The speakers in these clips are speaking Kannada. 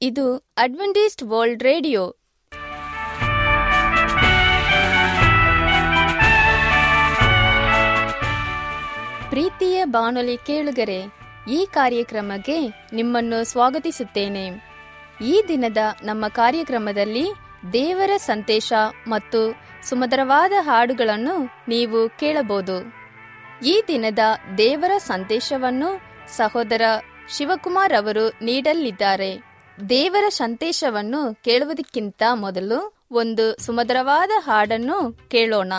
ಇದು ಅಡ್ವೆಂಟಿಸ್ಟ್ ವರ್ಲ್ಡ್ ರೇಡಿಯೋ ಪ್ರೀತಿಯ ಬಾನುಲಿ ಕೇಳುಗರೆ ಈ ಕಾರ್ಯಕ್ರಮಕ್ಕೆ ನಿಮ್ಮನ್ನು ಸ್ವಾಗತಿಸುತ್ತೇನೆ ಈ ದಿನದ ನಮ್ಮ ಕಾರ್ಯಕ್ರಮದಲ್ಲಿ ದೇವರ ಸಂದೇಶ ಮತ್ತು ಸುಮಧುರವಾದ ಹಾಡುಗಳನ್ನು ನೀವು ಕೇಳಬಹುದು ಈ ದಿನದ ದೇವರ ಸಂದೇಶವನ್ನು ಸಹೋದರ ಶಿವಕುಮಾರ್ ಅವರು ನೀಡಲಿದ್ದಾರೆ ದೇವರ ಸಂದೇಶವನ್ನು ಕೇಳುವುದಕ್ಕಿಂತ ಮೊದಲು ಒಂದು ಸುಮಧುರವಾದ ಹಾಡನ್ನು ಕೇಳೋಣ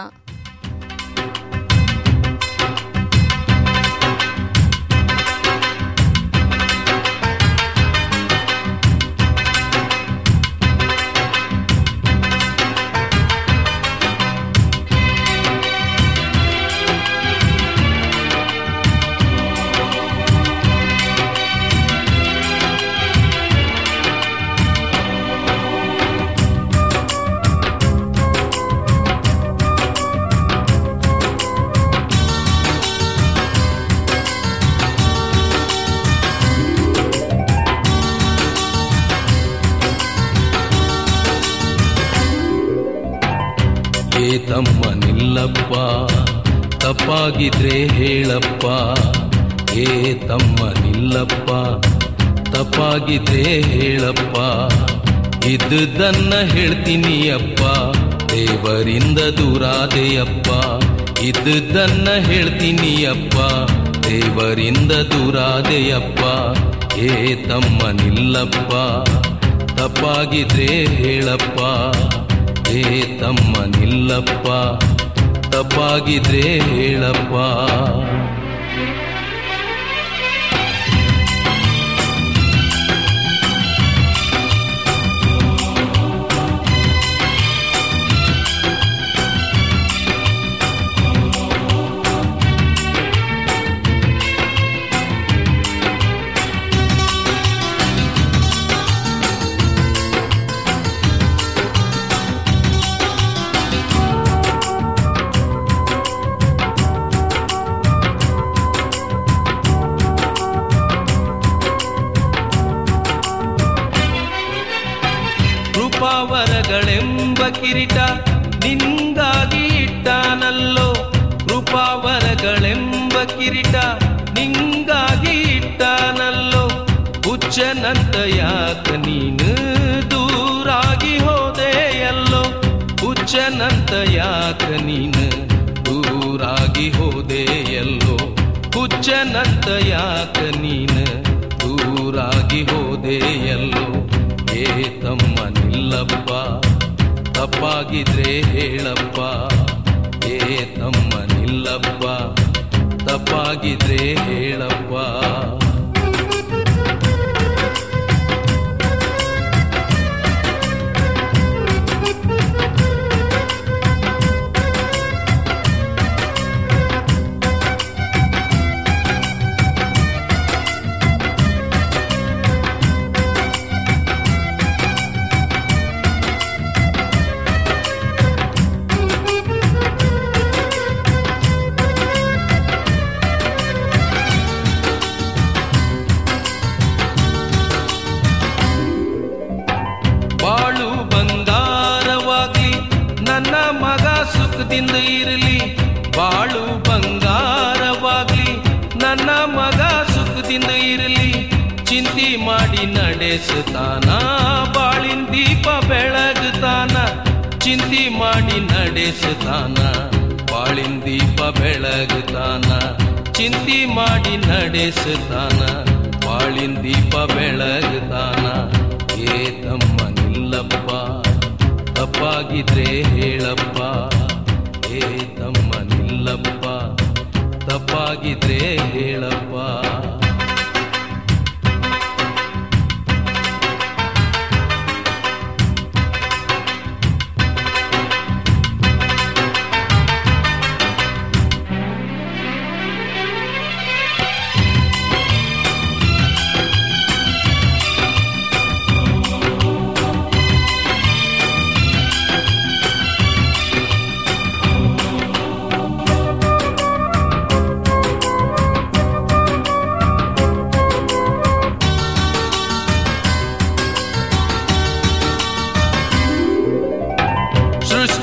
ಏ ತಮ್ಮ ನಿಲ್ಲಪ್ಪ ತಪ್ಪಾಗಿದ್ರೆ ಹೇಳಪ್ಪ ಏ ತಮ್ಮ ನಿಲ್ಲಪ್ಪ ತಪ್ಪಾಗಿದ್ರೆ ಹೇಳಪ್ಪ ಇದ್ದುದನ್ನ ಹೇಳ್ತೀನಿ ಅಪ್ಪ ದೇವರಿಂದ ದೂರಾದೆಯಪ್ಪ ಇದ್ದುದನ್ನ ಹೇಳ್ತೀನಿ ಅಪ್ಪ ದೇವರಿಂದ ದೂರಾದೆಯಪ್ಪ ಏ ತಮ್ಮ ನಿಲ್ಲಪ್ಪ ತಪ್ಪಾಗಿದ್ರೆ ಹೇಳಪ್ಪ ಏ ತಮ್ಮ ನಿಲ್ಲಪ್ಪ ತಪ್ಪಾಗಿದ್ರೆ ಹೇಳಪ್ಪ ಕೃಪಾವರಗಳೆಂಬ ಕಿರೀಟ ನಿಂಗಾಗಿ ಇಟ್ಟಾನಲ್ಲೋ ಕೃಪಾವರಗಳೆಂಬ ಕಿರೀಟ ನಿಂಗಾಗಿ ಇಟ್ಟಾನಲ್ಲೋ ಹುಚ್ಚನಂತ ಯಾಕ ನೀನು ದೂರಾಗಿ ಹೋದೆಯಲ್ಲೋ ಹುಚ್ಚನಂತ ಯಾಕ ನೀನು ದೂರಾಗಿ ಹೋದೆಯಲ್ಲೋ ಹುಚ್ಚನಂತ ಯಾಕ ನೀನು ದೂರಾಗಿ ಹೋದೆಯಲ್ಲೋ ಏ ತಮ್ಮ ನಿಲ್ಲಪ್ಪ ತಪ್ಪಾಗಿದ್ರೆ ಹೇಳಪ್ಪ ಏ ತಮ್ಮ ನಿಲ್ಲಪ್ಪ ತಪ್ಪಾಗಿದ್ರೆ ಹೇಳಪ್ಪ ಬಾಳು ಬಂಗಾರವಾಗ್ಲಿ ನನ್ನ ಮಗ ಸುಖದಿಂದ ಇರಲಿ ಬಾಳು ಬಂಗಾರವಾಗ್ಲಿ ನನ್ನ ಮಗ ಸುಖದಿಂದ ಇರಲಿ ಚಿಂತೆ ಮಾಡಿ ನಡೆಸುತ್ತಾನ ಬಾಳಿನ ದೀಪ ಬೆಳಗುತ್ತಾನ ಚಿಂತೆ ಮಾಡಿ ನಡೆಸುತ್ತಾನ ಬಾಳಿನ ದೀಪ ಬೆಳಗುತ್ತಾನ ಚಿಂತೆ ಮಾಡಿ ನಡೆಸುತ್ತಾನ ಬಾಳಿನ ದೀಪ ಬೆಳಗುತ್ತಾನ ಏ ತಮ್ಮ ನಿಲ್ಲಪ್ಪ ತಪ್ಪಾಗಿದ್ರೆ ಹೇಳಪ್ಪ ಏ ತಮ್ಮ ನಿಲ್ಲಪ್ಪ ತಪ್ಪಾಗಿದ್ರೆ ಹೇಳಪ್ಪ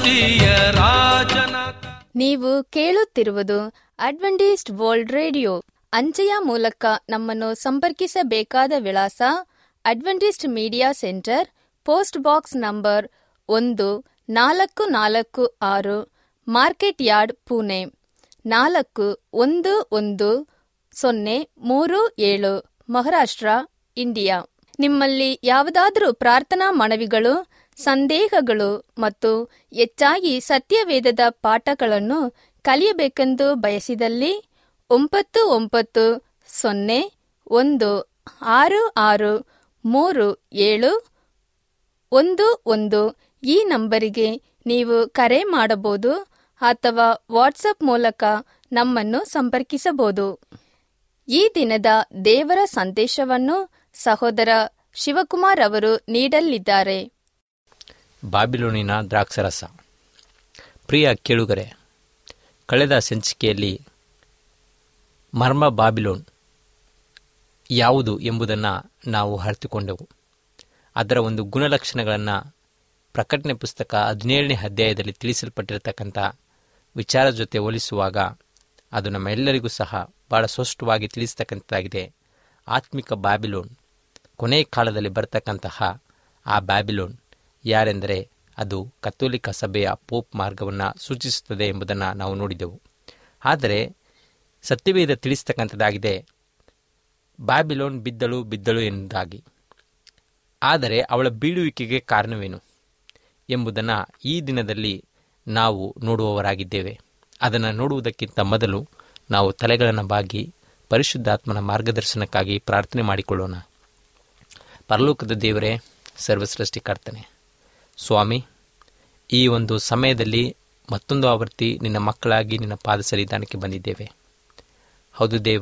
ಸ್ತುತಿಯ ರಾಜನ ನೀವು ಕೇಳುತ್ತಿರುವುದು ಅಡ್ವೆಂಟಿಸ್ಟ್ ವರ್ಲ್ಡ್ ರೇಡಿಯೋ ಅಂಚೆಯ ಮೂಲಕ ನಮ್ಮನ್ನು ಸಂಪರ್ಕಿಸಬೇಕಾದ ವಿಳಾಸ Adventist media centre post box number ಒಂದು ನಾಲ್ಕು ನಾಲ್ಕು ಆರು ಮಾರ್ಕೆಟ್ ಯಾರ್ಡ್ ಪುಣೆ ನಾಲ್ಕು ಒಂದು ಒಂದು ಸೊನ್ನೆ ಮೂರು ಏಳು ಮಹಾರಾಷ್ಟ್ರ ಇಂಡಿಯಾ ನಿಮ್ಮಲ್ಲಿ ಯಾವುದಾದರೂ ಪ್ರಾರ್ಥನಾ ಮನವಿಗಳು ಸಂದೇಹಗಳು ಮತ್ತು ಹೆಚ್ಚಾಗಿ ಸತ್ಯವೇದದ ಪಾಠಗಳನ್ನು ಕಲಿಯಬೇಕೆಂದು ಬಯಸಿದಲ್ಲಿ ಒಂಬತ್ತು ಒಂಬತ್ತು ಸೊನ್ನೆ ಒಂದು ಆರು ಆರು ಮೂರು ಏಳು ಒಂದು ಒಂದು ಈ ನಂಬರಿಗೆ ನೀವು ಕರೆ ಮಾಡಬಹುದು ಅಥವಾ ವಾಟ್ಸಪ್ ಮೂಲಕ ನಮ್ಮನ್ನು ಸಂಪರ್ಕಿಸಬಹುದು ಈ ದಿನದ ದೇವರ ಸಂದೇಶವನ್ನು ಸಹೋದರ ಶಿವಕುಮಾರ್ ಅವರು ನೀಡಲಿದ್ದಾರೆ ಬಾಬಿಲೋನಿನ ದ್ರಾಕ್ಷರಸ ಪ್ರಿಯ ಕೇಳುಗರೆ ಕಳೆದ ಸಂಚಿಕೆಯಲ್ಲಿ ಮರ್ಮ ಬಾಬಿಲೋನ್ ಯಾವುದು ಎಂಬುದನ್ನು ನಾವು ಅರಿತುಕೊಂಡೆವು ಅದರ ಒಂದು ಗುಣಲಕ್ಷಣಗಳನ್ನು ಪ್ರಕಟಣೆ ಪುಸ್ತಕ ಹದಿನೇಳನೇ ಅಧ್ಯಾಯದಲ್ಲಿ ತಿಳಿಸಲ್ಪಟ್ಟಿರತಕ್ಕಂಥ ವಿಚಾರ ಜೊತೆ ಹೋಲಿಸುವಾಗ ಅದು ನಮ್ಮೆಲ್ಲರಿಗೂ ಸಹ ಬಹಳ ಸ್ಪಷ್ಟವಾಗಿ ತಿಳಿಸ್ತಕ್ಕಂಥದ್ದಾಗಿದೆ ಆತ್ಮಿಕ ಬ್ಯಾಬಿಲೋನ್ ಕೊನೆಯ ಕಾಲದಲ್ಲಿ ಬರ್ತಕ್ಕಂತಹ ಆ ಬ್ಯಾಬಿಲೋನ್ ಯಾರೆಂದರೆ ಅದು ಕಥೋಲಿಕ ಸಭೆಯ ಪೋಪ್ ಮಾರ್ಗವನ್ನು ಸೂಚಿಸುತ್ತದೆ ಎಂಬುದನ್ನು ನಾವು ನೋಡಿದೆವು ಆದರೆ ಸತ್ಯವೇದ ತಿಳಿಸ್ತಕ್ಕಂಥದ್ದಾಗಿದೆ ಬ್ಯಾಬಿಲೋನ್ ಬಿದ್ದಳು ಬಿದ್ದಳು ಎಂಬುದಾಗಿ ಆದರೆ ಅವಳ ಬೀಳುವಿಕೆಗೆ ಕಾರಣವೇನು ಎಂಬುದನ್ನು ಈ ದಿನದಲ್ಲಿ ನಾವು ನೋಡುವವರಾಗಿದ್ದೇವೆ ಅದನ್ನು ನೋಡುವುದಕ್ಕಿಂತ ಮೊದಲು ನಾವು ತಲೆಗಳನ್ನು ಬಾಗಿ ಪರಿಶುದ್ಧಾತ್ಮನ ಮಾರ್ಗದರ್ಶನಕ್ಕಾಗಿ ಪ್ರಾರ್ಥನೆ ಮಾಡಿಕೊಳ್ಳೋಣ ಪರಲೋಕದ ದೇವರೇ ಸರ್ವಸೃಷ್ಟಿಕರ್ತನೆ ಸ್ವಾಮಿ ಈ ಒಂದು ಸಮಯದಲ್ಲಿ ಮತ್ತೊಂದು ಆವರ್ತಿ ನಿನ್ನ ಮಕ್ಕಳಾಗಿ ನಿನ್ನ ಪಾದ ಸನ್ನಿಧಾನಕ್ಕೆ ಬಂದಿದ್ದೇವೆ ಹೌದು ದೇವ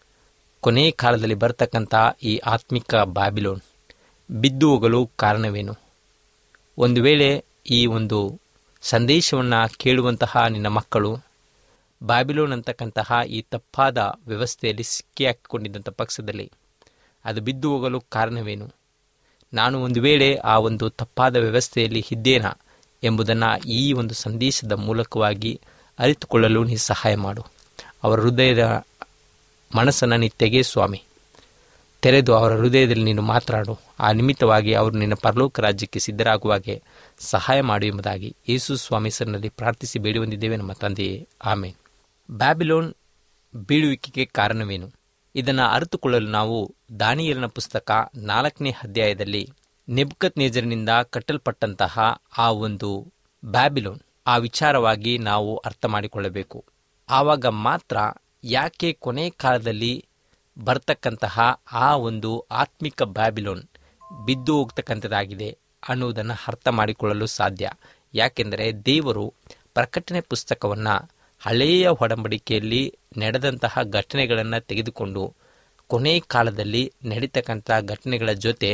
ಕೊನೆಯ ಕಾಲದಲ್ಲಿ ಬರ್ತಕ್ಕಂಥ ಈ ಆತ್ಮಿಕ ಬ್ಯಾಬಿಲೋನ್ ಬಿದ್ದು ಹೋಗಲು ಕಾರಣವೇನು ಒಂದು ವೇಳೆ ಈ ಒಂದು ಸಂದೇಶವನ್ನು ಕೇಳುವಂತಹ ನಿನ್ನ ಮಕ್ಕಳು ಬ್ಯಾಬಿಲೋನ್ ಅಂತಕ್ಕಂತಹ ಈ ತಪ್ಪಾದ ವ್ಯವಸ್ಥೆಯಲ್ಲಿ ಸಿಕ್ಕಿ ಹಾಕಿಕೊಂಡಿದ್ದಂಥ ಪಕ್ಷದಲ್ಲಿ ಅದು ಬಿದ್ದು ಹೋಗಲು ಕಾರಣವೇನು ನಾನು ಒಂದು ವೇಳೆ ಆ ಒಂದು ತಪ್ಪಾದ ವ್ಯವಸ್ಥೆಯಲ್ಲಿ ಇದ್ದೇನಾ ಎಂಬುದನ್ನು ಈ ಒಂದು ಸಂದೇಶದ ಮೂಲಕವಾಗಿ ಅರಿತುಕೊಳ್ಳಲು ನೀ ಸಹಾಯ ಮಾಡು ಅವರ ಹೃದಯದ ಮನಸ್ಸನ್ನು ನೀ ತೆಗೆ ಸ್ವಾಮಿ ತೆರೆದು ಅವರ ಹೃದಯದಲ್ಲಿ ನೀನು ಮಾತನಾಡು ಆ ನಿಮಿತ್ತವಾಗಿ ಅವರು ನಿನ್ನ ಪರಲೋಕ ರಾಜ್ಯಕ್ಕೆ ಸಿದ್ಧರಾಗುವಾಗೆ ಸಹಾಯ ಮಾಡು ಎಂಬುದಾಗಿ ಯೇಸು ಸ್ವಾಮಿ ಹೆಸರಿನಲ್ಲಿ ಪ್ರಾರ್ಥಿಸಿ ಬೇಡಿ ಬಂದಿದ್ದೇವೆ ನಮ್ಮ ತಂದೆಯೇ ಆಮೇನ್ ಬ್ಯಾಬಿಲೋನ್ ಬೀಳುವಿಕೆಗೆ ಕಾರಣವೇನು ಇದನ್ನು ಅರಿತುಕೊಳ್ಳಲು ನಾವು ದಾನಿಯಲಿನ ಪುಸ್ತಕ ನಾಲ್ಕನೇ ಅಧ್ಯಾಯದಲ್ಲಿ ನೆಬ್ಕತ್ ನೇಜರಿನಿಂದ ಕಟ್ಟಲ್ಪಟ್ಟಂತಹ ಆ ಒಂದು ಬ್ಯಾಬಿಲೋನ್ ಆ ವಿಚಾರವಾಗಿ ನಾವು ಅರ್ಥ ಮಾಡಿಕೊಳ್ಳಬೇಕು ಆವಾಗ ಮಾತ್ರ ಯಾಕೆ ಕೊನೆ ಕಾಲದಲ್ಲಿ ಬರ್ತಕ್ಕಂತಹ ಆ ಒಂದು ಆತ್ಮಿಕ ಬ್ಯಾಬಿಲೋನ್ ಬಿದ್ದು ಹೋಗ್ತಕ್ಕಂಥದ್ದಾಗಿದೆ ಅನ್ನುವುದನ್ನು ಅರ್ಥ ಮಾಡಿಕೊಳ್ಳಲು ಸಾಧ್ಯ ಯಾಕೆಂದರೆ ದೇವರು ಪ್ರಕಟಣೆ ಪುಸ್ತಕವನ್ನು ಹಳೆಯ ಒಡಂಬಡಿಕೆಯಲ್ಲಿ ನಡೆದಂತಹ ಘಟನೆಗಳನ್ನು ತೆಗೆದುಕೊಂಡು ಕೊನೆ ಕಾಲದಲ್ಲಿ ನಡೀತಕ್ಕಂಥ ಘಟನೆಗಳ ಜೊತೆ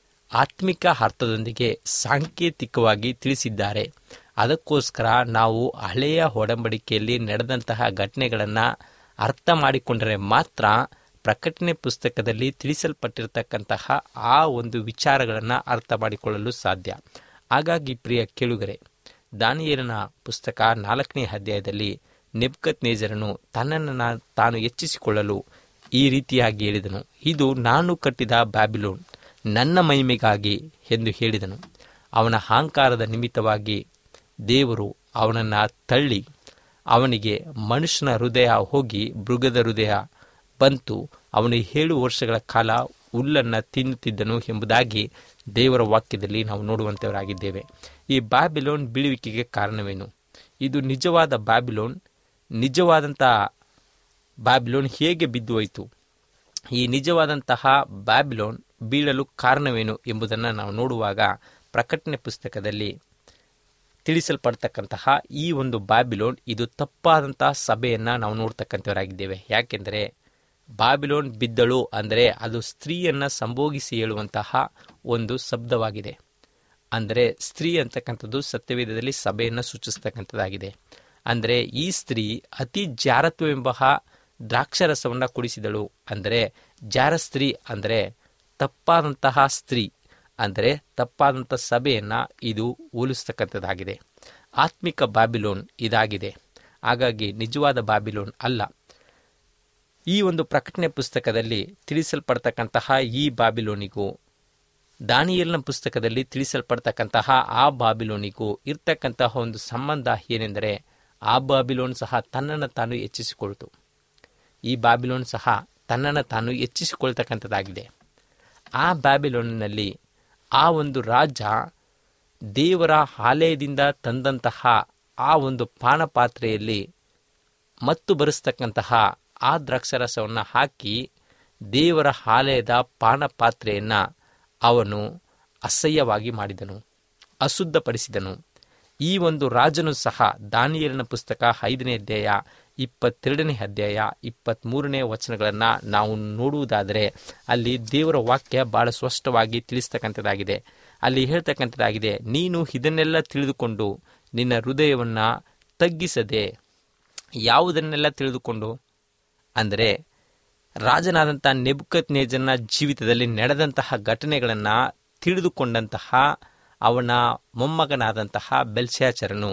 ಆತ್ಮಿಕ ಅರ್ಥದೊಂದಿಗೆ ಸಾಂಕೇತಿಕವಾಗಿ ತಿಳಿಸಿದ್ದಾರೆ ಅದಕ್ಕೋಸ್ಕರ ನಾವು ಹಳೆಯ ಒಡಂಬಡಿಕೆಯಲ್ಲಿ ನಡೆದಂತಹ ಘಟನೆಗಳನ್ನು ಅರ್ಥ ಮಾಡಿಕೊಂಡರೆ ಮಾತ್ರ ಪ್ರಕಟಣೆ ಪುಸ್ತಕದಲ್ಲಿ ತಿಳಿಸಲ್ಪಟ್ಟಿರತಕ್ಕಂತಹ ಆ ಒಂದು ವಿಚಾರಗಳನ್ನು ಅರ್ಥ ಮಾಡಿಕೊಳ್ಳಲು ಸಾಧ್ಯ ಹಾಗಾಗಿ ಪ್ರಿಯ ಕೇಳುಗರೆ ದಾನಿಯೇಲನ ಪುಸ್ತಕ ನಾಲ್ಕನೇ ಅಧ್ಯಾಯದಲ್ಲಿ ನೆಬ್ಕತ್ ನೇಜರನು ತನ್ನನ್ನು ತಾನು ಹೆಚ್ಚಿಸಿಕೊಳ್ಳಲು ಈ ರೀತಿಯಾಗಿ ಹೇಳಿದನು ಇದು ನಾನು ಕಟ್ಟಿದ ಬ್ಯಾಬಿಲೋನ್ ನನ್ನ ಮಹಿಮೆಗಾಗಿ ಎಂದು ಹೇಳಿದನು ಅವನ ಅಹಂಕಾರದ ನಿಮಿತ್ತವಾಗಿ ದೇವರು ಅವನನ್ನು ತಳ್ಳಿ ಅವನಿಗೆ ಮನುಷ್ಯನ ಹೃದಯ ಹೋಗಿ ಮೃಗದ ಹೃದಯ ಬಂತು ಅವನು ಏಳು ವರ್ಷಗಳ ಕಾಲ ಹುಲ್ಲನ್ನು ತಿನ್ನುತ್ತಿದ್ದನು ಎಂಬುದಾಗಿ ದೇವರ ವಾಕ್ಯದಲ್ಲಿ ನಾವು ನೋಡುವಂಥವರಾಗಿದ್ದೇವೆ ಈ ಬ್ಯಾಬಿಲೋನ್ ಬೀಳುವಿಕೆಗೆ ಕಾರಣವೇನು ಇದು ನಿಜವಾದ ಬ್ಯಾಬಿಲೋನ್ ನಿಜವಾದಂಥ ಬ್ಯಾಬಿಲೋನ್ ಹೇಗೆ ಬಿದ್ದು ಹೋಯಿತು ಈ ನಿಜವಾದಂತಹ ಬ್ಯಾಬಿಲೋನ್ ಬೀಳಲು ಕಾರಣವೇನು ಎಂಬುದನ್ನು ನಾವು ನೋಡುವಾಗ ಪ್ರಕಟಣೆ ಪುಸ್ತಕದಲ್ಲಿ ತಿಳಿಸಲ್ಪಡ್ತಕ್ಕಂತಹ ಈ ಒಂದು ಬ್ಯಾಬಿಲೋನ್ ಇದು ತಪ್ಪಾದಂತಹ ಸಭೆಯನ್ನು ನಾವು ನೋಡ್ತಕ್ಕಂಥವರಾಗಿದ್ದೇವೆ ಯಾಕೆಂದರೆ ಬಾಬಿಲೋನ್ ಬಿದ್ದಳು ಅಂದರೆ ಅದು ಸ್ತ್ರೀಯನ್ನು ಸಂಭೋಗಿಸಿ ಹೇಳುವಂತಹ ಒಂದು ಶಬ್ದವಾಗಿದೆ ಅಂದರೆ ಸ್ತ್ರೀ ಅಂತಕ್ಕಂಥದ್ದು ಸತ್ಯವೇದದಲ್ಲಿ ಸಭೆಯನ್ನು ಸೂಚಿಸ್ತಕ್ಕಂಥದ್ದಾಗಿದೆ ಅಂದರೆ ಈ ಸ್ತ್ರೀ ಅತಿ ಜಾರತ್ವವೆಂಬ ದ್ರಾಕ್ಷರಸವನ್ನು ಕುಡಿಸಿದಳು ಅಂದರೆ ಜಾರ ಸ್ತ್ರೀ ಅಂದರೆ ತಪ್ಪಾದಂತಹ ಸ್ತ್ರೀ ಅಂದರೆ ತಪ್ಪಾದಂಥ ಸಭೆಯನ್ನು ಇದು ಹೋಲಿಸ್ತಕ್ಕಂಥದ್ದಾಗಿದೆ ಆತ್ಮಿಕ ಬಾಬಿಲೋನ್ ಇದಾಗಿದೆ ಹಾಗಾಗಿ ನಿಜವಾದ ಬಾಬಿಲೋನ್ ಅಲ್ಲ ಈ ಒಂದು ಪ್ರಕಟಣೆ ಪುಸ್ತಕದಲ್ಲಿ ತಿಳಿಸಲ್ಪಡ್ತಕ್ಕಂತಹ ಈ ಬಾಬಿಲೋನಿಗೂ ದಾನಿಯಲ್ನ ಪುಸ್ತಕದಲ್ಲಿ ತಿಳಿಸಲ್ಪಡ್ತಕ್ಕಂತಹ ಆ ಬಾಬಿಲೋನಿಗೂ ಇರ್ತಕ್ಕಂತಹ ಒಂದು ಸಂಬಂಧ ಏನೆಂದರೆ ಆ ಬಾಬಿಲೋನ್ ಸಹ ತನ್ನನ್ನು ತಾನು ಹೆಚ್ಚಿಸಿಕೊಳ್ತು ಈ ಬಾಬಿಲೋನ್ ಸಹ ತನ್ನನ್ನು ತಾನು ಹೆಚ್ಚಿಸಿಕೊಳ್ತಕ್ಕಂಥದ್ದಾಗಿದೆ ಆ ಬ್ಯಾಬಿಲೋನಿನಲ್ಲಿ ಆ ಒಂದು ರಾಜ ದೇವರ ಆಲಯದಿಂದ ತಂದಂತಹ ಆ ಒಂದು ಪಾನಪಾತ್ರೆಯಲ್ಲಿ ಮತ್ತು ಬರೆಸ್ತಕ್ಕಂತಹ ಆ ದ್ರಾಕ್ಷರಸವನ್ನು ಹಾಕಿ ದೇವರ ಆಲಯದ ಪಾನಪಾತ್ರೆಯನ್ನು ಅವನು ಅಸಹ್ಯವಾಗಿ ಮಾಡಿದನು ಅಶುದ್ಧಪಡಿಸಿದನು ಈ ಒಂದು ರಾಜನು ಸಹ ದಾನಿಯಲಿನ ಪುಸ್ತಕ ಐದನೇ ಅಧ್ಯಾಯ ಇಪ್ಪತ್ತೆರಡನೇ ಅಧ್ಯಾಯ ಇಪ್ಪತ್ತ್ಮೂರನೇ ವಚನಗಳನ್ನು ನಾವು ನೋಡುವುದಾದರೆ ಅಲ್ಲಿ ದೇವರ ವಾಕ್ಯ ಬಹಳ ಸ್ಪಷ್ಟವಾಗಿ ತಿಳಿಸ್ತಕ್ಕಂಥದ್ದಾಗಿದೆ ಅಲ್ಲಿ ಹೇಳ್ತಕ್ಕಂಥದ್ದಾಗಿದೆ ನೀನು ಇದನ್ನೆಲ್ಲ ತಿಳಿದುಕೊಂಡು ನಿನ್ನ ಹೃದಯವನ್ನು ತಗ್ಗಿಸದೆ ಯಾವುದನ್ನೆಲ್ಲ ತಿಳಿದುಕೊಂಡು ಅಂದರೆ ರಾಜನಾದಂಥ ನೆಬುಕತ್ ನೇಜನ ಜೀವಿತದಲ್ಲಿ ನಡೆದಂತಹ ಘಟನೆಗಳನ್ನು ತಿಳಿದುಕೊಂಡಂತಹ ಅವನ ಮೊಮ್ಮಗನಾದಂತಹ ಬೆಲ್ಶಾಚರನು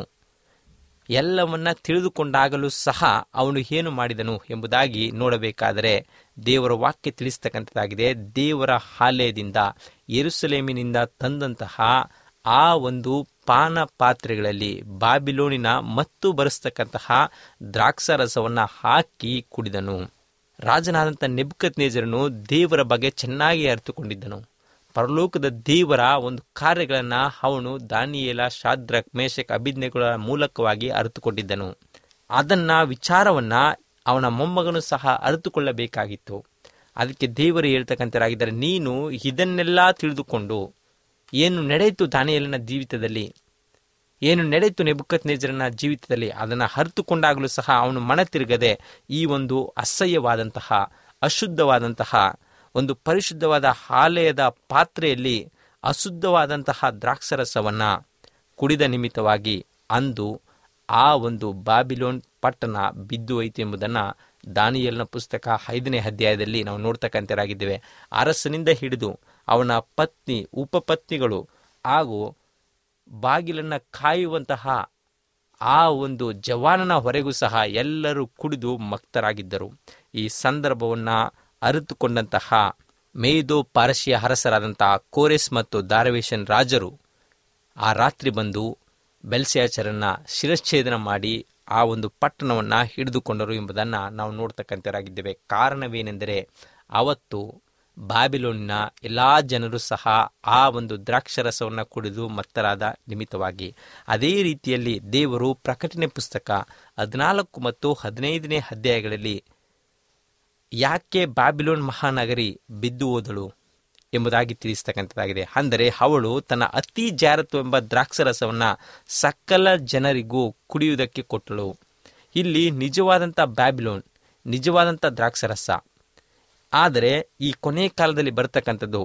ಎಲ್ಲವನ್ನ ತಿಳಿದುಕೊಂಡಾಗಲೂ ಸಹ ಅವನು ಏನು ಮಾಡಿದನು ಎಂಬುದಾಗಿ ನೋಡಬೇಕಾದರೆ ದೇವರ ವಾಕ್ಯ ತಿಳಿಸ್ತಕ್ಕಂಥದ್ದಾಗಿದೆ ದೇವರ ಆಲಯದಿಂದ ಯೆರೂಸಲೇಮಿನಿಂದ ತಂದಂತಹ ಆ ಒಂದು ಪಾನ ಪಾತ್ರೆಗಳಲ್ಲಿ ಬಾಬಿಲೋನಿನ ಮತ್ತು ಬರೆಸ್ತಕ್ಕಂತಹ ದ್ರಾಕ್ಷಾರಸವನ್ನು ಹಾಕಿ ಕುಡಿದನು ರಾಜನಾದಂಥ ನೆಬ್ಕತ್ ನೇಜರನು ದೇವರ ಬಗ್ಗೆ ಚೆನ್ನಾಗಿ ಅರಿತುಕೊಂಡಿದ್ದನು ಪರಲೋಕದ ದೇವರ ಒಂದು ಕಾರ್ಯಗಳನ್ನು ಅವನು ದಾನಿಯೇಲ ಶಾದ್ರಕ್ ಮೇಷಕ್ ಅಭಿಜ್ಞೆಗಳ ಮೂಲಕವಾಗಿ ಅರಿತುಕೊಂಡಿದ್ದನು ಅದನ್ನ ವಿಚಾರವನ್ನ ಅವನ ಮೊಮ್ಮಗನು ಸಹ ಅರಿತುಕೊಳ್ಳಬೇಕಾಗಿತ್ತು ಅದಕ್ಕೆ ದೇವರು ಹೇಳ್ತಕ್ಕಂಥರಾಗಿದ್ದಾರೆ ನೀನು ಇದನ್ನೆಲ್ಲ ತಿಳಿದುಕೊಂಡು ಏನು ನಡೆಯಿತು ದಾನಿಯೇಲನ ಜೀವಿತದಲ್ಲಿ ಏನು ನಡೆಯಿತು ನೆಬುಕತ್ ನೇಜರನ ಜೀವಿತದಲ್ಲಿ ಅದನ್ನು ಅರಿತುಕೊಂಡಾಗಲೂ ಸಹ ಅವನು ಮನ ತಿರುಗದೆ ಈ ಒಂದು ಅಸಹ್ಯವಾದಂತಹ ಅಶುದ್ಧವಾದಂತಹ ಒಂದು ಪರಿಶುದ್ಧವಾದ ಆಲಯದ ಪಾತ್ರೆಯಲ್ಲಿ ಅಶುದ್ಧವಾದಂತಹ ದ್ರಾಕ್ಷರಸವನ್ನು ಕುಡಿದ ನಿಮಿತ್ತವಾಗಿ ಅಂದು ಆ ಒಂದು ಬಾಬಿಲೋನ್ ಪಟ್ಟಣ ಬಿದ್ದು ಹೋಯಿತು ಎಂಬುದನ್ನು ದಾನಿಯಲ್ನ ಪುಸ್ತಕ ಐದನೇ ಅಧ್ಯಾಯದಲ್ಲಿ ನಾವು ನೋಡ್ತಕ್ಕಂಥರಾಗಿದ್ದೇವೆ ಅರಸನಿಂದ ಹಿಡಿದು ಅವನ ಪತ್ನಿ ಉಪಪತ್ನಿಗಳು ಹಾಗೂ ಬಾಗಿಲನ್ನು ಕಾಯುವಂತಹ ಆ ಒಂದು ಜವಾನನ ಹೊರೆಗೂ ಸಹ ಎಲ್ಲರೂ ಕುಡಿದು ಮಕ್ತರಾಗಿದ್ದರು ಈ ಸಂದರ್ಭವನ್ನು ಅರಿತುಕೊಂಡಂತಹ ಮೇದೋ ಪಾರಸಿಯ ಅರಸರಾದಂತಹ ಕೋರೆಸ್ ಮತ್ತು ದಾರವೇಶನ್ ರಾಜರು ಆ ರಾತ್ರಿ ಬಂದು ಬೆಲ್ಸ್ಯಾಚರನ್ನ ಶಿರಚ್ಛೇದನ ಮಾಡಿ ಆ ಒಂದು ಪಟ್ಟಣವನ್ನು ಹಿಡಿದುಕೊಂಡರು ಎಂಬುದನ್ನು ನಾವು ನೋಡ್ತಕ್ಕಂಥರಾಗಿದ್ದೇವೆ ಕಾರಣವೇನೆಂದರೆ ಅವತ್ತು ಬಾಬಿಲೋನಿನ ಎಲ್ಲ ಜನರು ಸಹ ಆ ಒಂದು ದ್ರಾಕ್ಷರಸವನ್ನು ಕುಡಿದು ಮತ್ತರಾದ ನಿಮಿತ್ತವಾಗಿ ಅದೇ ರೀತಿಯಲ್ಲಿ ದೇವರು ಪ್ರಕಟಣೆ ಪುಸ್ತಕ ಹದಿನಾಲ್ಕು ಮತ್ತು ಹದಿನೈದನೇ ಅಧ್ಯಾಯಗಳಲ್ಲಿ ಯಾಕೆ ಬಾಬಿಲೋನ್ ಮಹಾನಗರಿ ಬಿದ್ದು ಹೋದಳು ಎಂಬುದಾಗಿ ತಿಳಿಸ್ತಕ್ಕಂಥದ್ದಾಗಿದೆ ಅಂದರೆ ಅವಳು ತನ್ನ ಅತಿ ಜಾರತ್ವ ಎಂಬ ದ್ರಾಕ್ಷರಸವನ್ನು ಸಕಲ ಜನರಿಗೂ ಕುಡಿಯುವುದಕ್ಕೆ ಕೊಟ್ಟಳು ಇಲ್ಲಿ ನಿಜವಾದಂಥ ಬ್ಯಾಬಿಲೋನ್ ನಿಜವಾದಂಥ ದ್ರಾಕ್ಷರಸ ಆದರೆ ಈ ಕೊನೆ ಕಾಲದಲ್ಲಿ ಬರ್ತಕ್ಕಂಥದ್ದು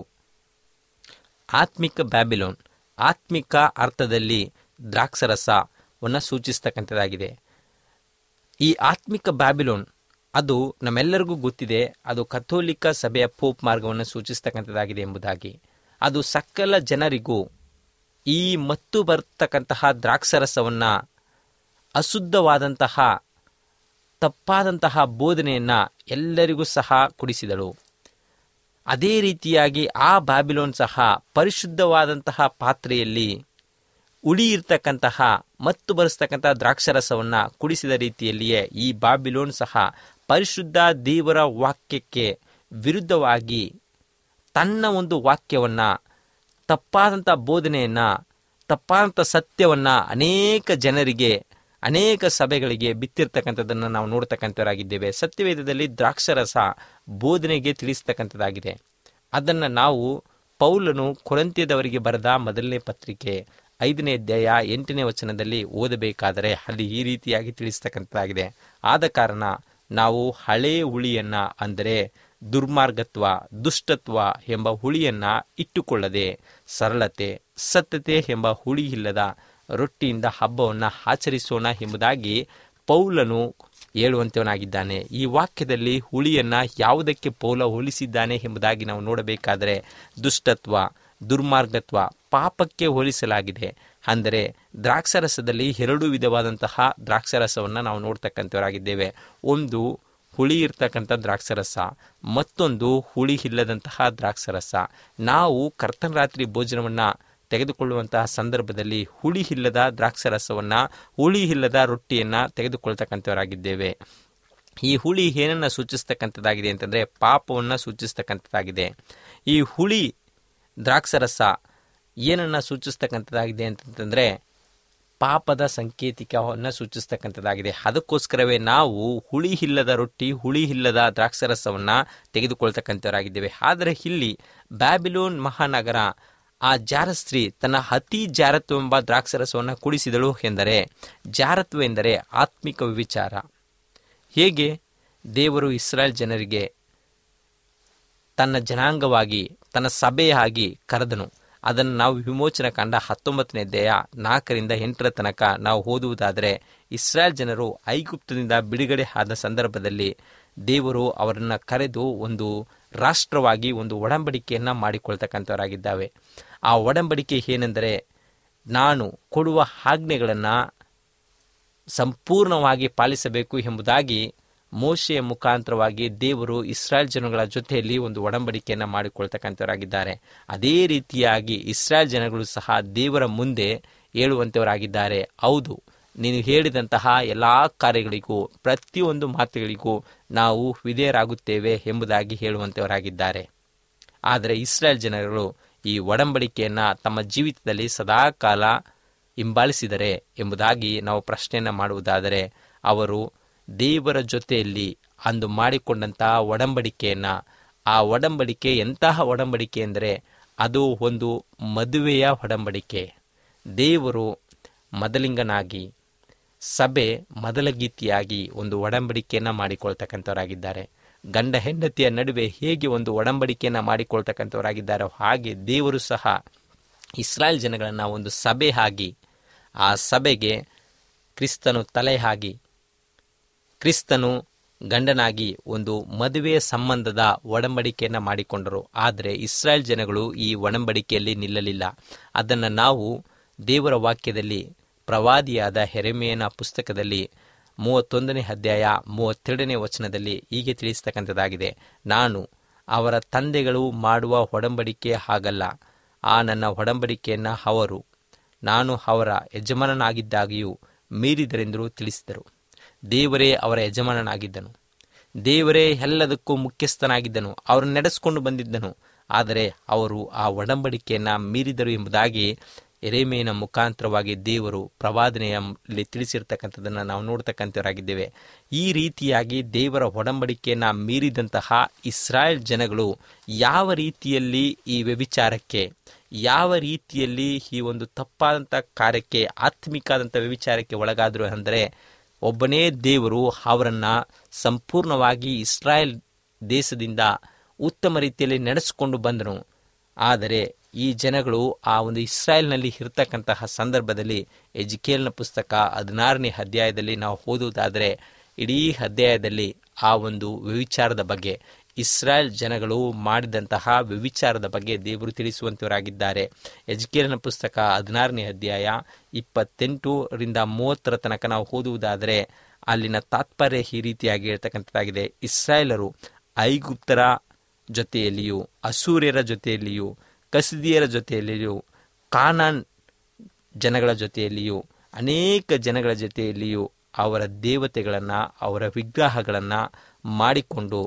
ಆತ್ಮಿಕ ಬ್ಯಾಬಿಲೋನ್ ಆತ್ಮಿಕ ಅರ್ಥದಲ್ಲಿ ದ್ರಾಕ್ಷರಸವನ್ನು ಸೂಚಿಸ್ತಕ್ಕಂಥದ್ದಾಗಿದೆ ಈ ಆತ್ಮಿಕ ಬ್ಯಾಬಿಲೋನ್ ಅದು ನಮ್ಮೆಲ್ಲರಿಗೂ ಗೊತ್ತಿದೆ ಅದು ಕಥೋಲಿಕ ಸಭೆಯ ಪೋಪ್ ಮಾರ್ಗವನ್ನು ಸೂಚಿಸ್ತಕ್ಕಂಥದ್ದಾಗಿದೆ ಎಂಬುದಾಗಿ ಅದು ಸಕಲ ಜನರಿಗೂ ಈ ಮತ್ತು ಬರ್ತಕ್ಕಂತಹ ದ್ರಾಕ್ಷರಸವನ್ನು ಅಶುದ್ಧವಾದಂತಹ ತಪ್ಪಾದಂತಹ ಬೋಧನೆಯನ್ನು ಎಲ್ಲರಿಗೂ ಸಹ ಕುಡಿಸಿದಳು ಅದೇ ರೀತಿಯಾಗಿ ಆ ಬ್ಯಾಬಿಲೋನ್ ಸಹ ಪರಿಶುದ್ಧವಾದಂತಹ ಪಾತ್ರೆಯಲ್ಲಿ ಉಳಿ ಇರ್ತಕ್ಕಂತಹ ಮತ್ತು ಬರೆಸ್ತಕ್ಕಂತಹ ದ್ರಾಕ್ಷರಸವನ್ನು ಕುಡಿಸಿದ ರೀತಿಯಲ್ಲಿಯೇ ಈ ಬಾಬಿಲೋನ್ ಸಹ ಪರಿಶುದ್ಧ ದೇವರ ವಾಕ್ಯಕ್ಕೆ ವಿರುದ್ಧವಾಗಿ ತನ್ನ ಒಂದು ವಾಕ್ಯವನ್ನು ತಪ್ಪಾದಂಥ ಬೋಧನೆಯನ್ನು ತಪ್ಪಾದಂಥ ಸತ್ಯವನ್ನು ಅನೇಕ ಜನರಿಗೆ ಅನೇಕ ಸಭೆಗಳಿಗೆ ಬಿತ್ತಿರ್ತಕ್ಕಂಥದ್ದನ್ನು ನಾವು ನೋಡ್ತಕ್ಕಂಥವರಾಗಿದ್ದೇವೆ ಸತ್ಯವೇದದಲ್ಲಿ ದ್ರಾಕ್ಷರಸ ಬೋಧನೆಗೆ ತಿಳಿಸ್ತಕ್ಕಂಥದ್ದಾಗಿದೆ ಅದನ್ನು ನಾವು ಪೌಲನು ಕೊರಂತ್ಯದವರಿಗೆ ಬರೆದ ಮೊದಲನೇ ಪತ್ರಿಕೆ ಐದನೇ ಅಧ್ಯಾಯ ಎಂಟನೇ ವಚನದಲ್ಲಿ ಓದಬೇಕಾದರೆ ಅಲ್ಲಿ ಈ ರೀತಿಯಾಗಿ ತಿಳಿಸ್ತಕ್ಕಂಥದ್ದಾಗಿದೆ ಆದ ಕಾರಣ ನಾವು ಹಳೇ ಹುಳಿಯನ್ನ ಅಂದರೆ ದುರ್ಮಾರ್ಗತ್ವ ದುಷ್ಟತ್ವ ಎಂಬ ಹುಳಿಯನ್ನ ಇಟ್ಟುಕೊಳ್ಳದೆ ಸರಳತೆ ಸತ್ಯತೆ ಎಂಬ ಹುಳಿ ಇಲ್ಲದ ರೊಟ್ಟಿಯಿಂದ ಹಬ್ಬವನ್ನು ಆಚರಿಸೋಣ ಎಂಬುದಾಗಿ ಪೌಲನು ಹೇಳುವಂತವನಾಗಿದ್ದಾನೆ ಈ ವಾಕ್ಯದಲ್ಲಿ ಹುಳಿಯನ್ನ ಯಾವುದಕ್ಕೆ ಪೌಲ ಹೋಲಿಸಿದ್ದಾನೆ ಎಂಬುದಾಗಿ ನಾವು ನೋಡಬೇಕಾದರೆ ದುಷ್ಟತ್ವ ದುರ್ಮಾರ್ಗತ್ವ ಪಾಪಕ್ಕೆ ಹೋಲಿಸಲಾಗಿದೆ ಅಂದರೆ ದ್ರಾಕ್ಷರಸದಲ್ಲಿ ಎರಡು ವಿಧವಾದಂತಹ ದ್ರಾಕ್ಷರಸವನ್ನು ನಾವು ನೋಡ್ತಕ್ಕಂಥವರಾಗಿದ್ದೇವೆ ಒಂದು ಹುಳಿ ಇರ್ತಕ್ಕಂಥ ದ್ರಾಕ್ಷರಸ ಮತ್ತೊಂದು ಹುಳಿ ಇಲ್ಲದಂತಹ ದ್ರಾಕ್ಷರಸ ನಾವು ಕರ್ತನ ರಾತ್ರಿ ಭೋಜನವನ್ನು ತೆಗೆದುಕೊಳ್ಳುವಂತಹ ಸಂದರ್ಭದಲ್ಲಿ ಹುಳಿ ಇಲ್ಲದ ದ್ರಾಕ್ಷರಸವನ್ನು ಹುಳಿ ಇಲ್ಲದ ರೊಟ್ಟಿಯನ್ನು ತೆಗೆದುಕೊಳ್ತಕ್ಕಂಥವರಾಗಿದ್ದೇವೆ ಈ ಹುಳಿ ಏನನ್ನು ಸೂಚಿಸ್ತಕ್ಕಂಥದ್ದಾಗಿದೆ ಅಂತಂದರೆ ಪಾಪವನ್ನು ಸೂಚಿಸ್ತಕ್ಕಂಥದ್ದಾಗಿದೆ ಈ ಹುಳಿ ದ್ರಾಕ್ಷರಸ ಏನನ್ನು ಸೂಚಿಸ್ತಕ್ಕಂಥದ್ದಾಗಿದೆ ಅಂತಂತಂದರೆ ಪಾಪದ ಸಂಕೇತಿಕವನ್ನು ಸೂಚಿಸ್ತಕ್ಕಂಥದ್ದಾಗಿದೆ ಅದಕ್ಕೋಸ್ಕರವೇ ನಾವು ಹುಳಿ ಇಲ್ಲದ ರೊಟ್ಟಿ ಹುಳಿ ಇಲ್ಲದ ದ್ರಾಕ್ಷರಸವನ್ನು ತೆಗೆದುಕೊಳ್ತಕ್ಕಂಥವರಾಗಿದ್ದೇವೆ ಆದರೆ ಇಲ್ಲಿ ಬ್ಯಾಬಿಲೋನ್ ಮಹಾನಗರ ಆ ಜಾರಸ್ತ್ರೀ ತನ್ನ ಅತಿ ಜಾರತ್ವ ಎಂಬ ದ್ರಾಕ್ಷರಸವನ್ನು ಕುಡಿಸಿದಳು ಎಂದರೆ ಜಾರತ್ವ ಎಂದರೆ ಆತ್ಮಿಕ ವಿಚಾರ ಹೇಗೆ ದೇವರು ಇಸ್ರಾಯೇಲ್ ಜನರಿಗೆ ತನ್ನ ಜನಾಂಗವಾಗಿ ತನ್ನ ಸಭೆಯಾಗಿ ಕರೆದನು ಅದನ್ನು ನಾವು ವಿಮೋಚನ ಕಂಡ ಹತ್ತೊಂಬತ್ತನೇ ಅಧ್ಯಾಯ ನಾಲ್ಕರಿಂದ ಎಂಟರ ತನಕ ನಾವು ಓದುವುದಾದರೆ ಇಸ್ರಾಯೇಲ್ ಜನರು ಐಗುಪ್ತದಿಂದ ಬಿಡುಗಡೆ ಆದ ಸಂದರ್ಭದಲ್ಲಿ ದೇವರು ಅವರನ್ನು ಕರೆದು ಒಂದು ರಾಷ್ಟ್ರವಾಗಿ ಒಂದು ಒಡಂಬಡಿಕೆಯನ್ನು ಮಾಡಿಕೊಳ್ತಕ್ಕಂಥವರಾಗಿದ್ದಾವೆ ಆ ಒಡಂಬಡಿಕೆ ಏನೆಂದರೆ ನಾನು ಕೊಡುವ ಆಜ್ಞೆಗಳನ್ನು ಸಂಪೂರ್ಣವಾಗಿ ಪಾಲಿಸಬೇಕು ಎಂಬುದಾಗಿ ಮೋಶೆಯ ಮುಖಾಂತರವಾಗಿ ದೇವರು ಇಸ್ರಾಯೇಲ್ ಜನಗಳ ಜೊತೆಯಲ್ಲಿ ಒಂದು ಒಡಂಬಡಿಕೆಯನ್ನು ಮಾಡಿಕೊಳ್ತಕ್ಕಂಥವರಾಗಿದ್ದಾರೆ ಅದೇ ರೀತಿಯಾಗಿ ಇಸ್ರಾಯೇಲ್ ಜನಗಳು ಸಹ ದೇವರ ಮುಂದೆ ಹೇಳುವಂಥವರಾಗಿದ್ದಾರೆ ಹೌದು ನೀನು ಹೇಳಿದಂತಹ ಎಲ್ಲ ಕಾರ್ಯಗಳಿಗೂ ಪ್ರತಿಯೊಂದು ಮಾತುಗಳಿಗೂ ನಾವು ವಿಧೇಯರಾಗುತ್ತೇವೆ ಎಂಬುದಾಗಿ ಹೇಳುವಂಥವರಾಗಿದ್ದಾರೆ ಆದರೆ ಇಸ್ರಾಯೇಲ್ ಜನರು ಈ ಒಡಂಬಡಿಕೆಯನ್ನು ತಮ್ಮ ಜೀವಿತದಲ್ಲಿ ಸದಾಕಾಲ ಹಿಂಬಾಲಿಸಿದರೆ ಎಂಬುದಾಗಿ ನಾವು ಪ್ರಶ್ನೆಯನ್ನು ಮಾಡುವುದಾದರೆ ಅವರು ದೇವರ ಜೊತೆಯಲ್ಲಿ ಅಂದು ಮಾಡಿಕೊಂಡಂತಹ ಒಡಂಬಡಿಕೆಯನ್ನು ಆ ಒಡಂಬಡಿಕೆ ಎಂತಹ ಒಡಂಬಡಿಕೆ ಎಂದರೆ ಅದು ಒಂದು ಮದುವೆಯ ಒಡಂಬಡಿಕೆ ದೇವರು ಮೊದಲಿಂಗನಾಗಿ ಸಭೆ ಮೊದಲ ಗೀತಿಯಾಗಿ ಒಂದು ಒಡಂಬಡಿಕೆಯನ್ನು ಮಾಡಿಕೊಳ್ತಕ್ಕಂಥವರಾಗಿದ್ದಾರೆ ಗಂಡ ಹೆಂಡತಿಯ ನಡುವೆ ಹೇಗೆ ಒಂದು ಒಡಂಬಡಿಕೆಯನ್ನು ಮಾಡಿಕೊಳ್ತಕ್ಕಂಥವರಾಗಿದ್ದಾರೋ ಹಾಗೆ ದೇವರು ಸಹ ಇಸ್ರಾಯೇಲ್ ಜನಗಳನ್ನು ಒಂದು ಸಭೆ ಆಗಿ ಆ ಸಭೆಗೆ ಕ್ರಿಸ್ತನು ತಲೆ ಆಗಿ ಕ್ರಿಸ್ತನು ಗಂಡನಾಗಿ ಒಂದು ಮದುವೆಯ ಸಂಬಂಧದ ಒಡಂಬಡಿಕೆಯನ್ನು ಮಾಡಿಕೊಂಡರು ಆದರೆ ಇಸ್ರಾಯೇಲ್ ಜನಗಳು ಈ ಒಡಂಬಡಿಕೆಯಲ್ಲಿ ನಿಲ್ಲಲಿಲ್ಲ ಅದನ್ನು ನಾವು ದೇವರ ವಾಕ್ಯದಲ್ಲಿ ಪ್ರವಾದಿಯಾದ ಹೆರೆಮೆಯನ ಪುಸ್ತಕದಲ್ಲಿ ಮೂವತ್ತೊಂದನೇ ಅಧ್ಯಾಯ ಮೂವತ್ತೆರಡನೇ ವಚನದಲ್ಲಿ ಹೀಗೆ ತಿಳಿಸ್ತಕ್ಕಂಥದ್ದಾಗಿದೆ ನಾನು ಅವರ ತಂದೆಗಳು ಮಾಡುವ ಒಡಂಬಡಿಕೆ ಹಾಗಲ್ಲ ಆ ನನ್ನ ಒಡಂಬಡಿಕೆಯನ್ನು ಅವರು ನಾನು ಅವರ ಯಜಮಾನನಾಗಿದ್ದಾಗಿಯೂ ಮೀರಿದರೆಂದರೂ ತಿಳಿಸಿದರು ದೇವರೇ ಅವರ ಯಜಮಾನನಾಗಿದ್ದನು ದೇವರೇ ಎಲ್ಲದಕ್ಕೂ ಮುಖ್ಯಸ್ಥನಾಗಿದ್ದನು ಅವರನ್ನು ನಡೆಸಿಕೊಂಡು ಬಂದಿದ್ದನು ಆದರೆ ಅವರು ಆ ಒಡಂಬಡಿಕೆಯನ್ನು ಮೀರಿದರು ಎಂಬುದಾಗಿ ಎರೆಮೇನ ಮುಖಾಂತರವಾಗಿ ದೇವರು ಪ್ರವಾದನೆಯಲ್ಲಿ ತಿಳಿಸಿರ್ತಕ್ಕಂಥದ್ದನ್ನು ನಾವು ನೋಡ್ತಕ್ಕಂಥವರಾಗಿದ್ದೇವೆ ಈ ರೀತಿಯಾಗಿ ದೇವರ ಒಡಂಬಡಿಕೆಯನ್ನು ಮೀರಿದಂತಹ ಇಸ್ರಾಯೇಲ್ ಜನಗಳು ಯಾವ ರೀತಿಯಲ್ಲಿ ಈ ವ್ಯವಿಚಾರಕ್ಕೆ ಯಾವ ರೀತಿಯಲ್ಲಿ ಈ ಒಂದು ತಪ್ಪಾದಂಥ ಕಾರ್ಯಕ್ಕೆ ಆತ್ಮಿಕಾದಂಥ ವ್ಯವಿಚಾರಕ್ಕೆ ಒಳಗಾದರು ಅಂದರೆ ಒಬ್ಬನೇ ದೇವರು ಅವರನ್ನು ಸಂಪೂರ್ಣವಾಗಿ ಇಸ್ರಾಯೇಲ್ ದೇಶದಿಂದ ಉತ್ತಮ ರೀತಿಯಲ್ಲಿ ನಡೆಸಿಕೊಂಡು ಬಂದನು ಆದರೆ ಈ ಜನಗಳು ಆ ಒಂದು ಇಸ್ರಾಯೇಲ್ನಲ್ಲಿ ಇರತಕ್ಕಂತಹ ಸಂದರ್ಭದಲ್ಲಿ ಎಜಿಕೇಲ್ನ ಪುಸ್ತಕ ಹದಿನಾರನೇ ಅಧ್ಯಾಯದಲ್ಲಿ ನಾವು ಓದುವುದಾದರೆ ಇಡೀ ಅಧ್ಯಾಯದಲ್ಲಿ ಆ ಒಂದು ವ್ಯವಿಚಾರದ ಬಗ್ಗೆ ಇಸ್ರಾಯೇಲ್ ಜನಗಳು ಮಾಡಿದಂತಹ ವ್ಯವಿಚಾರದ ಬಗ್ಗೆ ದೇವರು ತಿಳಿಸುವಂತವರಾಗಿದ್ದಾರೆ ಎಜ್ಕೇಲನ ಪುಸ್ತಕ ಹದಿನಾರನೇ ಅಧ್ಯಾಯ ಇಪ್ಪತ್ತೆಂಟರಿಂದ ಮೂವತ್ತರ ತನಕ ನಾವು ಓದುವುದಾದರೆ ಅಲ್ಲಿನ ತಾತ್ಪರ್ಯ ಈ ರೀತಿಯಾಗಿ ಹೇಳ್ತಕ್ಕಂಥದ್ದಾಗಿದೆ ಇಸ್ರಾಯೇಲರು ಐಗುಪ್ತರ ಜೊತೆಯಲ್ಲಿಯೂ ಅಸೂರ್ಯರ ಜೊತೆಯಲ್ಲಿಯೂ ಕಸಿದಿಯರ ಜೊತೆಯಲ್ಲಿಯೂ ಕಾನಾನ್ ಜನಗಳ ಜೊತೆಯಲ್ಲಿಯೂ ಅನೇಕ ಜನಗಳ ಜೊತೆಯಲ್ಲಿಯೂ ಅವರ ದೇವತೆಗಳನ್ನು ಅವರ ವಿಗ್ರಹಗಳನ್ನು ಮಾಡಿಕೊಂಡು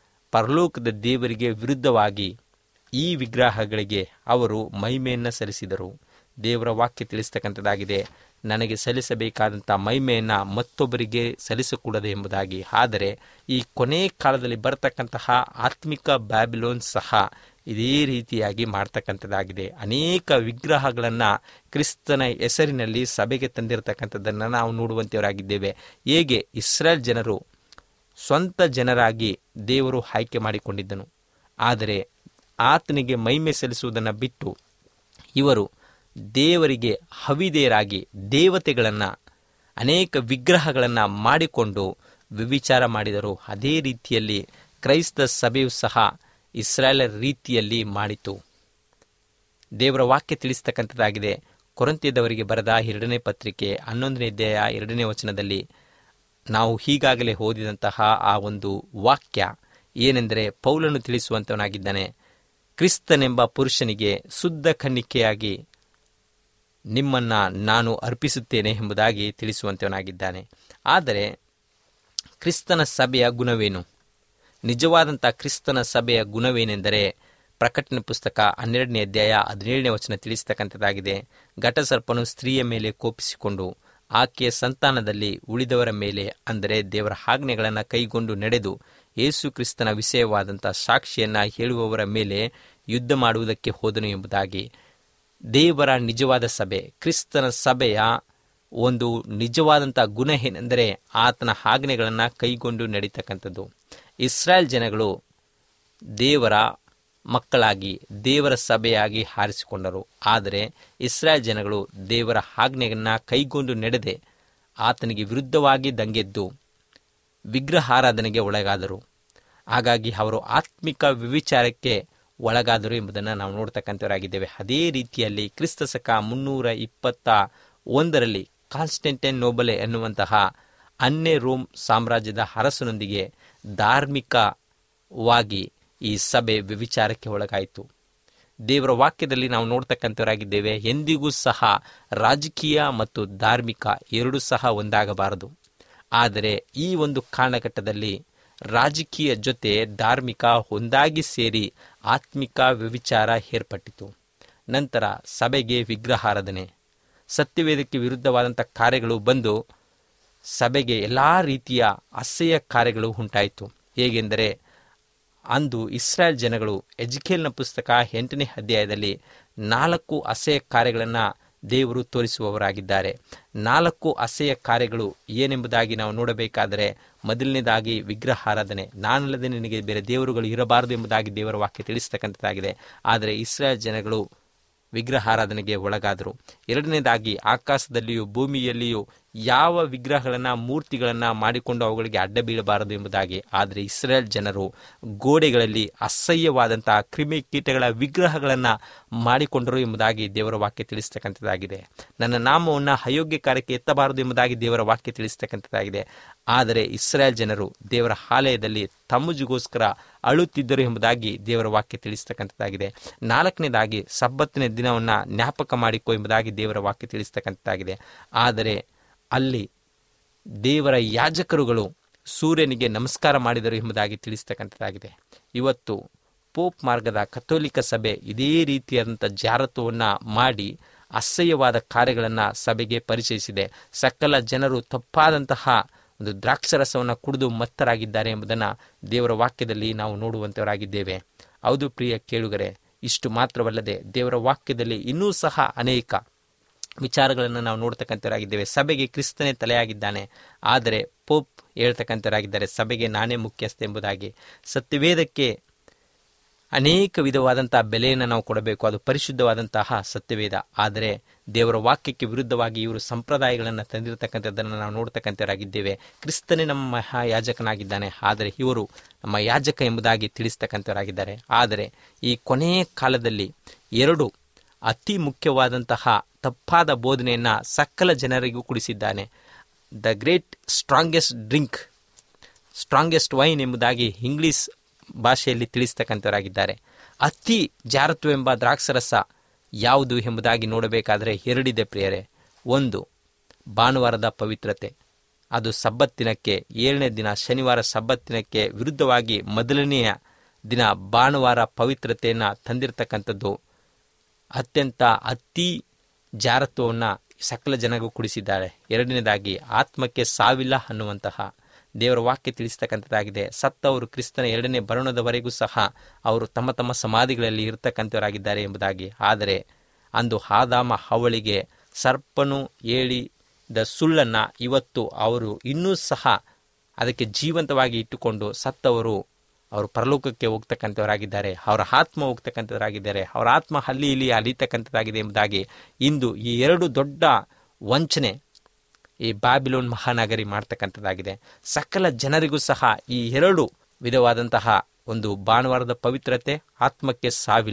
ಪರಲೋಕದ ದೇವರಿಗೆ ವಿರುದ್ಧವಾಗಿ ಈ ವಿಗ್ರಹಗಳಿಗೆ ಅವರು ಮಹಿಮೆಯನ್ನು ಸಲ್ಲಿಸಿದರು ದೇವರ ವಾಕ್ಯ ತಿಳಿಸ್ತಕ್ಕಂಥದ್ದಾಗಿದೆ ನನಗೆ ಸಲ್ಲಿಸಬೇಕಾದಂಥ ಮಹಿಮೆಯನ್ನು ಮತ್ತೊಬ್ಬರಿಗೆ ಸಲ್ಲಿಸಕೂಡದು ಎಂಬುದಾಗಿ ಆದರೆ ಈ ಕೊನೆ ಕಾಲದಲ್ಲಿ ಬರತಕ್ಕಂತಹ ಆತ್ಮಿಕ ಬ್ಯಾಬಿಲೋನ್ ಸಹ ಇದೇ ರೀತಿಯಾಗಿ ಮಾಡ್ತಕ್ಕಂಥದ್ದಾಗಿದೆ ಅನೇಕ ವಿಗ್ರಹಗಳನ್ನು ಕ್ರಿಸ್ತನ ಹೆಸರಿನಲ್ಲಿ ಸಭೆಗೆ ತಂದಿರತಕ್ಕಂಥದ್ದನ್ನು ನಾವು ನೋಡುವಂತೆಯವರಾಗಿದ್ದೇವೆ ಹೇಗೆ ಇಸ್ರೇಲ್ ಜನರು ಸ್ವಂತ ಜನರಾಗಿ ದೇವರು ಆಯ್ಕೆ ಮಾಡಿಕೊಂಡಿದ್ದನು ಆದರೆ ಆತನಿಗೆ ಮಹಿಮೆ ಸಲ್ಲಿಸುವುದನ್ನು ಬಿಟ್ಟು ಇವರು ದೇವರಿಗೆ ಹವಿದೇರಾಗಿ ದೇವತೆಗಳನ್ನು ಅನೇಕ ವಿಗ್ರಹಗಳನ್ನು ಮಾಡಿಕೊಂಡು ವ್ಯವಿಚಾರ ಮಾಡಿದರು ಅದೇ ರೀತಿಯಲ್ಲಿ ಕ್ರೈಸ್ತ ಸಭೆಯು ಸಹ ಇಸ್ರಾಯೇಲರ ರೀತಿಯಲ್ಲಿ ಮಾಡಿತು ದೇವರ ವಾಕ್ಯ ತಿಳಿಸ್ತಕ್ಕಂಥದ್ದಾಗಿದೆ ಕೊರಂತಿಯದವರಿಗೆ ಬರೆದ ಎರಡನೇ ಪತ್ರಿಕೆ ಹನ್ನೊಂದನೇ ಅಧ್ಯಾಯ ಎರಡನೇ ವಚನದಲ್ಲಿ ನಾವು ಈಗಾಗಲೇ ಓದಿದಂತಹ ಆ ಒಂದು ವಾಕ್ಯ ಏನೆಂದರೆ ಪೌಲನು ತಿಳಿಸುವಂತವನಾಗಿದ್ದಾನೆ ಕ್ರಿಸ್ತನೆಂಬ ಪುರುಷನಿಗೆ ಶುದ್ಧ ಕನ್ನಿಕೆಯಾಗಿ ನಿಮ್ಮನ್ನ ನಾನು ಅರ್ಪಿಸುತ್ತೇನೆ ಎಂಬುದಾಗಿ ತಿಳಿಸುವಂತವನಾಗಿದ್ದಾನೆ ಆದರೆ ಕ್ರಿಸ್ತನ ಸಭೆಯ ಗುಣವೇನು ನಿಜವಾದಂಥ ಕ್ರಿಸ್ತನ ಸಭೆಯ ಗುಣವೇನೆಂದರೆ ಪ್ರಕಟಣೆ ಪುಸ್ತಕ ಹನ್ನೆರಡನೇ ಅಧ್ಯಾಯ ಹದಿನೇಳನೇ ವಚನ ತಿಳಿಸ್ತಕ್ಕಂಥದ್ದಾಗಿದೆ ಘಟಸರ್ಪನು ಸ್ತ್ರೀಯ ಮೇಲೆ ಕೋಪಿಸಿಕೊಂಡು ಆಕೆಯ ಸಂತಾನದಲ್ಲಿ ಉಳಿದವರ ಮೇಲೆ ಅಂದರೆ ದೇವರ ಆಜ್ಞೆಗಳನ್ನು ಕೈಗೊಂಡು ನಡೆದು ಯೇಸು ಕ್ರಿಸ್ತನ ವಿಷಯವಾದಂಥ ಸಾಕ್ಷಿಯನ್ನ ಹೇಳುವವರ ಮೇಲೆ ಯುದ್ಧ ಮಾಡುವುದಕ್ಕೆ ಹೋದನು ಎಂಬುದಾಗಿ ದೇವರ ನಿಜವಾದ ಸಭೆ ಕ್ರಿಸ್ತನ ಸಭೆಯ ಒಂದು ನಿಜವಾದಂಥ ಗುಣ ಏನೆಂದರೆ ಆತನ ಆಜ್ಞೆಗಳನ್ನು ಕೈಗೊಂಡು ನಡೀತಕ್ಕಂಥದ್ದು ಇಸ್ರಾಯೇಲ್ ಜನಗಳು ದೇವರ ಮಕ್ಕಳಾಗಿ ದೇವರ ಸಭೆಯಾಗಿ ಹಾರಿಸಿಕೊಂಡರು ಆದರೆ ಇಸ್ರಾಯೇಲ್ ಜನಗಳು ದೇವರ ಆಜ್ಞೆಯನ್ನು ಕೈಗೊಂಡು ನಡೆದೆ ಆತನಿಗೆ ವಿರುದ್ಧವಾಗಿ ದಂಗೆದ್ದು ವಿಗ್ರಹಾರಾಧನೆಗೆ ಒಳಗಾದರು ಹಾಗಾಗಿ ಅವರು ಆತ್ಮಿಕ ವ್ಯವಿಚಾರಕ್ಕೆ ಒಳಗಾದರು ಎಂಬುದನ್ನು ನಾವು ನೋಡ್ತಕ್ಕಂಥವರಾಗಿದ್ದೇವೆ ಅದೇ ರೀತಿಯಲ್ಲಿ ಕ್ರಿಸ್ತ ಶಕ ಮುನ್ನೂರ ಇಪ್ಪತ್ತ ಒಂದರಲ್ಲಿ ಕಾನ್ಸ್ಟೆಂಟೈನ್ ನೋಬಲೆ ಎನ್ನುವಂತಹ ಅನ್ಯ ರೋಮ್ ಸಾಮ್ರಾಜ್ಯದ ಅರಸನೊಂದಿಗೆ ಧಾರ್ಮಿಕವಾಗಿ ಈ ಸಭೆ ವ್ಯವಿಚಾರಕ್ಕೆ ಒಳಗಾಯಿತು ದೇವರ ವಾಕ್ಯದಲ್ಲಿ ನಾವು ನೋಡ್ತಕ್ಕಂಥವರಾಗಿದ್ದೇವೆ ಎಂದಿಗೂ ಸಹ ರಾಜಕೀಯ ಮತ್ತು ಧಾರ್ಮಿಕ ಎರಡೂ ಸಹ ಒಂದಾಗಬಾರದು ಆದರೆ ಈ ಒಂದು ಕಾಲಘಟ್ಟದಲ್ಲಿ ರಾಜಕೀಯ ಜೊತೆ ಧಾರ್ಮಿಕ ಒಂದಾಗಿ ಸೇರಿ ಆತ್ಮಿಕ ವ್ಯವಿಚಾರ ಏರ್ಪಟ್ಟಿತು ನಂತರ ಸಭೆಗೆ ವಿಗ್ರಹಾರಾಧನೆ ಸತ್ಯವೇದಕ್ಕೆ ವಿರುದ್ಧವಾದಂಥ ಕಾರ್ಯಗಳು ಬಂದು ಸಭೆಗೆ ಎಲ್ಲ ರೀತಿಯ ಅಸಹ್ಯ ಕಾರ್ಯಗಳು ಉಂಟಾಯಿತು ಹೇಗೆಂದರೆ ಅಂದು ಇಸ್ರಾಯೇಲ್ ಜನಗಳು ಎಜ್ಕೇಲ್ನ ಪುಸ್ತಕ ಎಂಟನೇ ಅಧ್ಯಾಯದಲ್ಲಿ ನಾಲ್ಕು ಅಸಹ್ಯ ಕಾರ್ಯಗಳನ್ನು ದೇವರು ತೋರಿಸುವವರಾಗಿದ್ದಾರೆ ನಾಲ್ಕು ಅಸಹ್ಯ ಕಾರ್ಯಗಳು ಏನೆಂಬುದಾಗಿ ನಾವು ನೋಡಬೇಕಾದರೆ ಮೊದಲನೇದಾಗಿ ವಿಗ್ರಹಾರಾಧನೆ ನಾನಲ್ಲದೆ ನಿನಗೆ ಬೇರೆ ದೇವರುಗಳು ಇರಬಾರದು ಎಂಬುದಾಗಿ ದೇವರ ವಾಕ್ಯ ತಿಳಿಸ್ತಕ್ಕಂಥದ್ದಾಗಿದೆ ಆದರೆ ಇಸ್ರಾಯೇಲ್ ಜನಗಳು ವಿಗ್ರಹಾರಾಧನೆಗೆ ಒಳಗಾದರು ಎರಡನೇದಾಗಿ ಆಕಾಶದಲ್ಲಿಯೂ ಭೂಮಿಯಲ್ಲಿಯೂ ಯಾವ ವಿಗ್ರಹಗಳನ್ನು ಮೂರ್ತಿಗಳನ್ನು ಮಾಡಿಕೊಂಡು ಅವುಗಳಿಗೆ ಅಡ್ಡ ಬೀಳಬಾರದು ಎಂಬುದಾಗಿ ಆದರೆ ಇಸ್ರೇಲ್ ಜನರು ಗೋಡೆಗಳಲ್ಲಿ ಅಸಹ್ಯವಾದಂತಹ ಕ್ರಿಮಿ ಕೀಟಗಳ ವಿಗ್ರಹಗಳನ್ನು ಮಾಡಿಕೊಂಡರು ಎಂಬುದಾಗಿ ದೇವರ ವಾಕ್ಯ ತಿಳಿಸ್ತಕ್ಕಂಥದ್ದಾಗಿದೆ ನನ್ನ ನಾಮವನ್ನು ಅಯೋಗ್ಯ ಕಾರ್ಯಕ್ಕೆ ಎತ್ತಬಾರದು ಎಂಬುದಾಗಿ ದೇವರ ವಾಕ್ಯ ತಿಳಿಸ್ತಕ್ಕಂಥದ್ದಾಗಿದೆ ಆದರೆ ಇಸ್ರೇಲ್ ಜನರು ದೇವರ ಆಲಯದಲ್ಲಿ ತಮ್ಮಜಿಗೋಸ್ಕರ ಅಳುತ್ತಿದ್ದರು ಎಂಬುದಾಗಿ ದೇವರ ವಾಕ್ಯ ತಿಳಿಸ್ತಕ್ಕಂಥದ್ದಾಗಿದೆ ನಾಲ್ಕನೇದಾಗಿ ಸಬ್ಬತ್ತಿನ ದಿನವನ್ನು ಜ್ಞಾಪಕ ಮಾಡಿಕೊ ಎಂಬುದಾಗಿ ದೇವರ ವಾಕ್ಯ ತಿಳಿಸ್ತಕ್ಕಂಥದ್ದಾಗಿದೆ ಆದರೆ ಅಲ್ಲಿ ದೇವರ ಯಾಜಕರುಗಳು ಸೂರ್ಯನಿಗೆ ನಮಸ್ಕಾರ ಮಾಡಿದರು ಎಂಬುದಾಗಿ ತಿಳಿಸ್ತಕ್ಕಂಥದ್ದಾಗಿದೆ ಇವತ್ತು ಪೋಪ್ ಮಾರ್ಗದ ಕಥೋಲಿಕ ಸಭೆ ಇದೇ ರೀತಿಯಾದಂಥ ಜಾರತ್ವವನ್ನು ಮಾಡಿ ಅಸಹ್ಯವಾದ ಕಾರ್ಯಗಳನ್ನು ಸಭೆಗೆ ಪರಿಚಯಿಸಿದೆ ಸಕಲ ಜನರು ತಪ್ಪಾದಂತಹ ಒಂದು ದ್ರಾಕ್ಷರಸವನ್ನು ಕುಡಿದು ಮತ್ತರಾಗಿದ್ದಾರೆ ಎಂಬುದನ್ನು ದೇವರ ವಾಕ್ಯದಲ್ಲಿ ನಾವು ನೋಡುವಂತವರಾಗಿದ್ದೇವೆ ಹೌದು ಪ್ರಿಯ ಕೇಳುಗರೆ ಇಷ್ಟು ಮಾತ್ರವಲ್ಲದೆ ದೇವರ ವಾಕ್ಯದಲ್ಲಿ ಇನ್ನೂ ಸಹ ಅನೇಕ ವಿಚಾರಗಳನ್ನು ನಾವು ನೋಡ್ತಕ್ಕಂಥವರಾಗಿದ್ದೇವೆ ಸಭೆಗೆ ಕ್ರಿಸ್ತನೇ ತಲೆಯಾಗಿದ್ದಾನೆ ಆದರೆ ಪೋಪ್ ಹೇಳ್ತಕ್ಕಂಥವರಾಗಿದ್ದಾರೆ ಸಭೆಗೆ ನಾನೇ ಮುಖ್ಯಸ್ಥ ಎಂಬುದಾಗಿ ಸತ್ಯವೇದಕ್ಕೆ ಅನೇಕ ವಿಧವಾದಂತಹ ಬೆಲೆಯನ್ನು ನಾವು ಕೊಡಬೇಕು ಅದು ಪರಿಶುದ್ಧವಾದಂತಹ ಸತ್ಯವೇದ ಆದರೆ ದೇವರ ವಾಕ್ಯಕ್ಕೆ ವಿರುದ್ಧವಾಗಿ ಇವರು ಸಂಪ್ರದಾಯಗಳನ್ನು ತಂದಿರತಕ್ಕಂಥದ್ದನ್ನು ನಾವು ನೋಡ್ತಕ್ಕಂಥವರಾಗಿದ್ದೇವೆ ಕ್ರಿಸ್ತನೇ ನಮ್ಮ ಮಹಾ ಯಾಜಕನಾಗಿದ್ದಾನೆ ಆದರೆ ಇವರು ನಮ್ಮ ಯಾಜಕ ಎಂಬುದಾಗಿ ತಿಳಿಸ್ತಕ್ಕಂಥವರಾಗಿದ್ದಾರೆ ಆದರೆ ಈ ಕೊನೆಯ ಕಾಲದಲ್ಲಿ ಎರಡು ಅತಿ ಮುಖ್ಯವಾದಂತಹ ತಪ್ಪಾದ ಬೋಧನೆಯನ್ನು ಸಕಲ ಜನರಿಗೂ ಕುಡಿಸಿದ್ದಾನೆ the great strongest drink strongest wine ಎಂಬುದಾಗಿ ಇಂಗ್ಲಿಷ್ ಭಾಷೆಯಲ್ಲಿ ತಿಳಿಸ್ತಕ್ಕಂಥವರಾಗಿದ್ದಾರೆ ಅತಿ ಜಾರತ್ವ ಎಂಬ ದ್ರಾಕ್ಷರಸ ಯಾವುದು ಎಂಬುದಾಗಿ ನೋಡಬೇಕಾದರೆ ಎರಡಿದೆ ಪ್ರಿಯರೇ ಒಂದು ಭಾನುವಾರದ ಪವಿತ್ರತೆ ಅದು ಸಬ್ಬತ್ತಿನಕ್ಕೆ ಏಳನೇ ದಿನ ಶನಿವಾರ ಸಬ್ಬತ್ತಿನಕ್ಕೆ ವಿರುದ್ಧವಾಗಿ ಮೊದಲನೆಯ ದಿನ ಭಾನುವಾರ ಪವಿತ್ರತೆಯನ್ನು ತಂದಿರತಕ್ಕಂಥದ್ದು ಅತ್ಯಂತ ಅತಿ ಜಾರತ್ವವನ್ನು ಸಕಲ ಜನಗೂ ಕುಡಿಸಿದ್ದಾರೆ ಎರಡನೇದಾಗಿ ಆತ್ಮಕ್ಕೆ ಸಾವಿಲ್ಲ ಅನ್ನುವಂತಹ ದೇವರ ವಾಕ್ಯ ತಿಳಿಸ್ತಕ್ಕಂಥದ್ದಾಗಿದೆ ಸತ್ತವರು ಕ್ರಿಸ್ತನ ಎರಡನೇ ಬರಣದವರೆಗೂ ಸಹ ಅವರು ತಮ್ಮ ತಮ್ಮ ಸಮಾಧಿಗಳಲ್ಲಿ ಇರತಕ್ಕಂಥವರಾಗಿದ್ದಾರೆ ಎಂಬುದಾಗಿ ಆದರೆ ಅಂದು ಆದಾಮ ಹವಳಿಗೆ ಸರ್ಪನು ಹೇಳಿದ ಸುಳ್ಳನ್ನು ಇವತ್ತು ಅವರು ಇನ್ನೂ ಸಹ ಅದಕ್ಕೆ ಜೀವಂತವಾಗಿ ಇಟ್ಟುಕೊಂಡು ಸತ್ತವರು ಅವರು ಪರಲೋಕಕ್ಕೆ ಹೋಗ್ತಕ್ಕಂಥವರಾಗಿದ್ದಾರೆ ಅವರ ಆತ್ಮ ಹೋಗ್ತಕ್ಕಂಥವರಾಗಿದ್ದಾರೆ ಅವರ ಆತ್ಮ ಅಲ್ಲಿ ಇಲ್ಲಿ ಅಲಿತಕ್ಕಂಥದ್ದಾಗಿದೆ ಎಂಬುದಾಗಿ ಇಂದು ಈ ಎರಡು ದೊಡ್ಡ ವಂಚನೆ ಈ ಬಾಬಿಲೋನ್ ಮಹಾನಗರಿ ಮಾಡ್ತಕ್ಕಂಥದ್ದಾಗಿದೆ ಸಕಲ ಜನರಿಗೂ ಸಹ ಈ ಎರಡು ವಿಧವಾದಂತಹ ಒಂದು ಭಾನುವಾರದ ಪವಿತ್ರತೆ ಆತ್ಮಕ್ಕೆ ಸಾವಿಲ್ಲ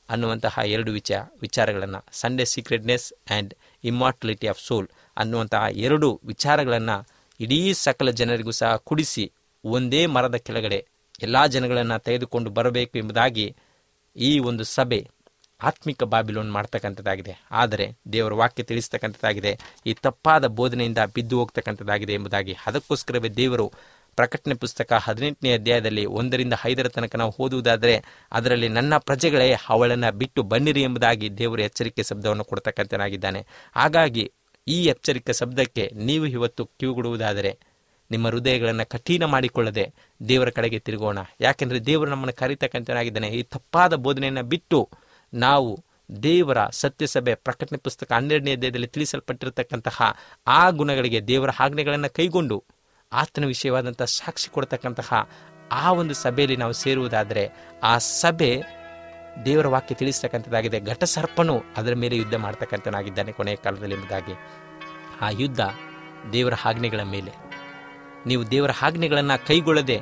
ಅನ್ನುವಂತಹ ಎರಡು ವಿಚಾರ ವಿಚಾರಗಳನ್ನು Sunday secretness and immortality of soul ಅನ್ನುವಂತಹ ಎರಡು ವಿಚಾರಗಳನ್ನು ಇಡೀ ಸಕಲ ಜನರಿಗೂ ಸಹ ಕುಡಿಸಿ ಒಂದೇ ಮರದ ಕೆಳಗಡೆ ಎಲ್ಲ ಜನಗಳನ್ನು ತೆಗೆದುಕೊಂಡು ಬರಬೇಕು ಎಂಬುದಾಗಿ ಈ ಒಂದು ಸಭೆ ಆತ್ಮಿಕ ಬಾಬಿಲೋನ್ ಮಾಡ್ತಕ್ಕಂಥದ್ದಾಗಿದೆ ಆದರೆ ದೇವರ ವಾಕ್ಯ ತಿಳಿಸ್ತಕ್ಕಂಥದ್ದಾಗಿದೆ ಈ ತಪ್ಪಾದ ಬೋಧನೆಯಿಂದ ಬಿದ್ದು ಹೋಗ್ತಕ್ಕಂಥದ್ದಾಗಿದೆ ಎಂಬುದಾಗಿ ಅದಕ್ಕೋಸ್ಕರವೇ ದೇವರು ಪ್ರಕಟಣೆ ಪುಸ್ತಕ ಹದಿನೆಂಟನೇ ಅಧ್ಯಾಯದಲ್ಲಿ ಒಂದರಿಂದ ಐದರ ತನಕ ನಾವು ಓದುವುದಾದರೆ ಅದರಲ್ಲಿ ನನ್ನ ಪ್ರಜೆಗಳೇ ಅವಳನ್ನು ಬಿಟ್ಟು ಬನ್ನಿರಿ ಎಂಬುದಾಗಿ ದೇವರು ಎಚ್ಚರಿಕೆ ಶಬ್ದವನ್ನು ಕೊಡ್ತಕ್ಕಂಥನಾಗಿದ್ದಾನೆ ಹಾಗಾಗಿ ಈ ಎಚ್ಚರಿಕೆ ಶಬ್ದಕ್ಕೆ ನೀವು ಇವತ್ತು ಕಿವಿಗೊಡುವುದಾದರೆ ನಿಮ್ಮ ಹೃದಯಗಳನ್ನು ಕಠಿಣ ಮಾಡಿಕೊಳ್ಳದೆ ದೇವರ ಕಡೆಗೆ ತಿರುಗೋಣ ಯಾಕೆಂದರೆ ದೇವರು ನಮ್ಮನ್ನು ಕರೀತಕ್ಕಂಥನಾಗಿದ್ದಾನೆ ಈ ತಪ್ಪಾದ ಬೋಧನೆಯನ್ನು ಬಿಟ್ಟು ನಾವು ದೇವರ ಸತ್ಯಸಭೆ ಪ್ರಕಟಣೆ ಪುಸ್ತಕ ಹನ್ನೆರಡನೇ ಅಧ್ಯಾಯದಲ್ಲಿ ತಿಳಿಸಲ್ಪಟ್ಟಿರತಕ್ಕಂತಹ ಆ ಗುಣಗಳಿಗೆ ದೇವರ ಆಜ್ಞೆಗಳನ್ನು ಕೈಗೊಂಡು ಆತನ ವಿಷಯವಾದಂತಹ ಸಾಕ್ಷಿ ಕೊಡ್ತಕ್ಕಂತಹ ಆ ಒಂದು ಸಭೆಯಲ್ಲಿ ನಾವು ಸೇರುವುದಾದರೆ ಆ ಸಭೆ ದೇವರ ವಾಕ್ಯ ತಿಳಿಸ್ತಕ್ಕಂಥದ್ದಾಗಿದೆ ಘಟಸರ್ಪನು ಅದರ ಮೇಲೆ ಯುದ್ಧ ಮಾಡ್ತಕ್ಕಂಥನಾಗಿದ್ದಾನೆ ಕೊನೆಯ ಕಾಲದಲ್ಲಿ ಎಂಬುದಾಗಿ ಆ ಯುದ್ಧ ದೇವರ ಆಜ್ಞೆಗಳ ಮೇಲೆ ನೀವು ದೇವರ ಆಜ್ಞೆಗಳನ್ನು ಕೈಗೊಳ್ಳದೆ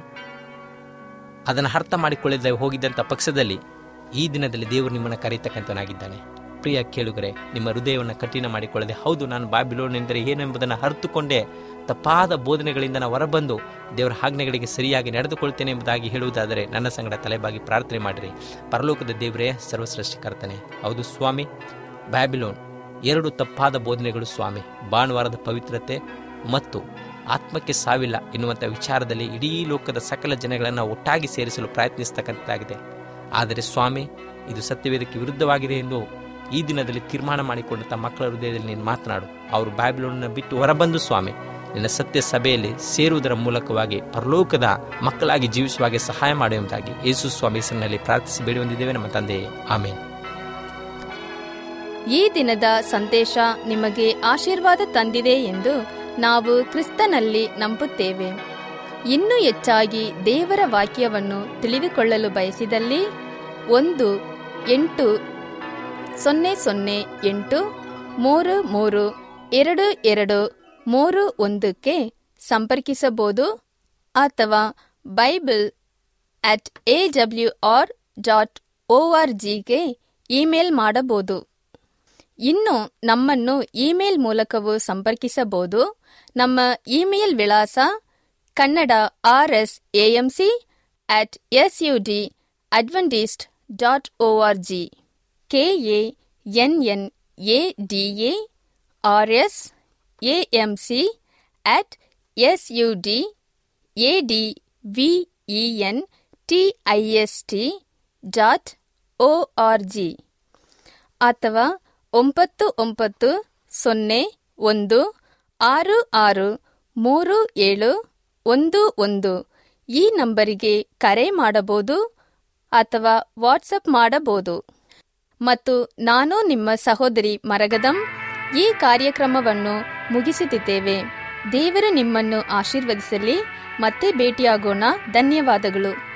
ಅದನ್ನು ಅರ್ಥ ಮಾಡಿಕೊಳ್ಳದೆ ಹೋಗಿದ್ದಂಥ ಪಕ್ಷದಲ್ಲಿ ಈ ದಿನದಲ್ಲಿ ದೇವರು ನಿಮ್ಮನ್ನು ಕರೀತಕ್ಕಂಥನಾಗಿದ್ದಾನೆ ಪ್ರಿಯ ಕೇಳುಗರೆ ನಿಮ್ಮ ಹೃದಯವನ್ನು ಕಠಿಣ ಮಾಡಿಕೊಳ್ಳದೆ ಹೌದು ನಾನು ಬಾಬಿಲೋನ್ ಎಂದರೆ ಏನೆಂಬುದನ್ನು ಅರ್ಥಕೊಂಡೇ ತಪ್ಪಾದ ಬೋಧನೆಗಳಿಂದ ನಾನು ಹೊರಬಂದು ದೇವರ ಆಜ್ಞೆಗಳಿಗೆ ಸರಿಯಾಗಿ ನಡೆದುಕೊಳ್ತೇನೆ ಎಂಬುದಾಗಿ ಹೇಳುವುದಾದರೆ ನನ್ನ ಸಂಗಡ ತಲೆಬಾಗಿ ಪ್ರಾರ್ಥನೆ ಮಾಡಿರಿ ಪರಲೋಕದ ದೇವರೇ ಸರ್ವಸೃಷ್ಟಿಕರ್ತನೆ ಹೌದು ಸ್ವಾಮಿ ಬ್ಯಾಬಿಲೋನ್ ಎರಡು ತಪ್ಪಾದ ಬೋಧನೆಗಳು ಸ್ವಾಮಿ ಭಾನುವಾರದ ಪವಿತ್ರತೆ ಮತ್ತು ಆತ್ಮಕ್ಕೆ ಸಾವಿಲ್ಲ ಎನ್ನುವಂಥ ವಿಚಾರದಲ್ಲಿ ಇಡೀ ಲೋಕದ ಸಕಲ ಜನಗಳನ್ನು ಒಟ್ಟಾಗಿ ಸೇರಿಸಲು ಪ್ರಯತ್ನಿಸ್ತಕ್ಕಂಥದ್ದಾಗಿದೆ ಆದರೆ ಸ್ವಾಮಿ ಇದು ಸತ್ಯವೇದಕ್ಕೆ ವಿರುದ್ಧವಾಗಿದೆ ಎಂದು ಈ ದಿನದಲ್ಲಿ ತೀರ್ಮಾನ ಮಾಡಿಕೊಂಡಂಥ ಮಕ್ಕಳ ಹೃದಯದಲ್ಲಿ ನೀನು ಮಾತನಾಡು ಅವರು ಬ್ಯಾಬಿಲೋನನ್ನು ಬಿಟ್ಟು ಹೊರಬಂದು ಸ್ವಾಮಿ ನಿನ್ನ ಸತ್ಯ ಸಭೆಯಲ್ಲಿ ಸೇರುವುದರ ಮೂಲಕವಾಗಿ ಪರಲೋಕದ ಮಕ್ಕಳಾಗಿ ಜೀವಿಸುವಾಗೆ ಸಹಾಯ ಮಾಡುವುದಾಗಿ ಯೇಸು ಸ್ವಾಮಿ ಹೆಸರಿನಲ್ಲಿ ಪ್ರಾರ್ಥಿಸಿ ಬೇಡಿ ಹೊಂದಿದ್ದೇವೆ ನಮ್ಮ ತಂದೆಯೇ ಆಮೇಲೆ ಈ ದಿನದ ಸಂದೇಶ ನಿಮಗೆ ಆಶೀರ್ವಾದ ತಂದಿದೆ ಎಂದು ನಾವು ಕ್ರಿಸ್ತನಲ್ಲಿ ನಂಬುತ್ತೇವೆ ಇನ್ನೂ ಹೆಚ್ಚಾಗಿ ದೇವರ ವಾಕ್ಯವನ್ನು ತಿಳಿದುಕೊಳ್ಳಲು ಬಯಸಿದಲ್ಲಿ ಒಂದು ಎಂಟು ಸೊನ್ನೆ ಸೊನ್ನೆ ಎಂಟು ಮೂರು ಮೂರು ಎರಡು ಎರಡು ಮೂರು ಒಂದಕ್ಕೆ ಸಂಪರ್ಕಿಸಬಹುದು ಅಥವಾ Bible at A W R dot O R ಜಿಗೆ ಇಮೇಲ್ ಮಾಡಬಹುದು ಇನ್ನು ನಮ್ಮನ್ನು ಇಮೇಲ್ ಮೂಲಕವೂ ಸಂಪರ್ಕಿಸಬಹುದು ನಮ್ಮ ಇಮೇಲ್ ವಿಳಾಸ Kannada R S AMC at S U D Adventist dot O R G K A N N A D A R S AMC at S U D A D V E N T I S T dot O R G ಅಥವಾ ಒಂಬತ್ತು ಒಂಬತ್ತು ಸೊನ್ನೆ ಒಂದು ಆರು ಆರು ಮೂರು ಏಳು ಒಂದು ಒಂದು ಈ ನಂಬರಿಗೆ ಕರೆ ಮಾಡಬಹುದು ಅಥವಾ ವಾಟ್ಸಪ್ ಮಾಡಬಹುದು ಮತ್ತು ನಾನು ನಿಮ್ಮ ಸಹೋದರಿ ಮರಗದಂ ಈ ಕಾರ್ಯಕ್ರಮವನ್ನು ಮುಗಿಸುತ್ತಿದ್ದೇವೆ ದೇವರು ನಿಮ್ಮನ್ನು ಆಶೀರ್ವದಿಸಲಿ ಮತ್ತೆ ಭೇಟಿಯಾಗೋಣ ಧನ್ಯವಾದಗಳು